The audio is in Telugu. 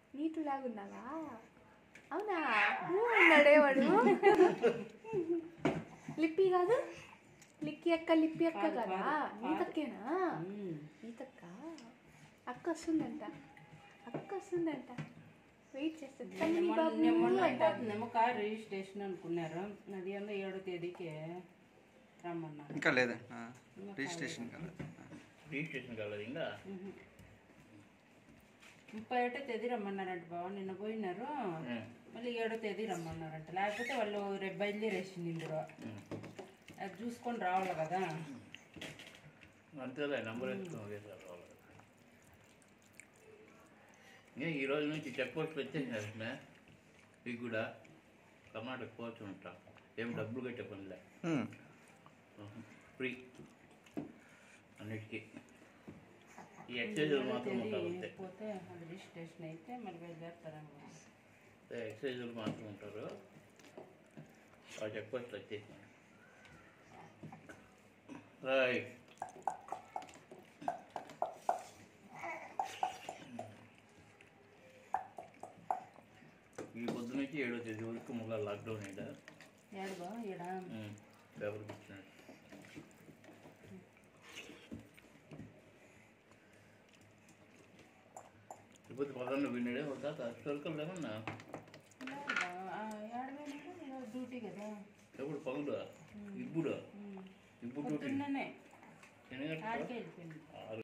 నీటు లాగున్నావా అవునా ఊ ఉన్నాడే వాడు లిప్పి కాదు లిక్కి అక్క లిప్పి అక్క కాదు, కదా కాదు, నీతక్కేనా ఉమ్. నీతక్క అక్క వస్తుందంట అక్క వస్తుందంట వెయిట్ చేస్తుంది మొన్న- తల్లి బాబు మొన్న- మొన్న అంట. అయిపోతుందేమో కార్ రిజిస్ట్రేషన్ అనుకున్నారు అది ఏమో ఏడో తేదీకి రమ్మన్నారు ఇంకా లేదా ఆ, రిజిస్ట్రేషన్ కాలేదు రిజిస్ట్రేషన్ కాలేదు ఇంకా ఉహు. ముప్పై ఒకటో తేదీ రమ్మన్నారంట బావ నిన్న పోయినారు ఉమ్. మళ్ళీ ఏడో తేదీ రమ్మన్నారంట లేకపోతే వాళ్ళు రేపు బయలుదేరేసింది ఇందులో ఉమ్. అది చూసుకొని రావాలి కదా అంతేలే నెంబర్ వేసుకుని ఒకేసారి రావాలి ఇంకా ఈ రోజు నుంచి చెక్ పోస్టులు వచ్చేసినారు మీకు కూడా కర్ణాటక పోవచ్చు ఉంటా ఏం డబ్బులు కట్టే పనిలే ఉమ్. ఫ్రీ అన్నిటికీ ఈ ఎక్సైజ్ మాత్రం ఉంటారు అంతే పోతే అది రిజిస్ట్రేషన్ అయితే మళ్ళీ బయలుదేరుతారేమో ఎక్సైజ్ మాత్రం ఉంటారు ఆ చెక్ పోస్టులు వచ్చేసినాయి రైట్ ఈ పొద్దు నుంచి ఏడో తేదీ వరకు మళ్ళీ లాక్డౌన్ అయినా ఏడు బావ ఈడ పేపర్కి ఇచ్చినట్టు తిరుపతి పదకొండు విన్నాడే ఒక హిస్టారికల్ ఏమన్నా లేదు బావ. ఆ, ఏడు పోయినాడు ఈరోజు డ్యూటీ కదా ఎప్పుడు పగులు ఇప్పుడు ఉమ్. ఇప్పుడు డ్యూటీ పొద్దున్ననే ఎన్ని గంటలకు ఆడికే వెళ్ళిపోయింది ఆరు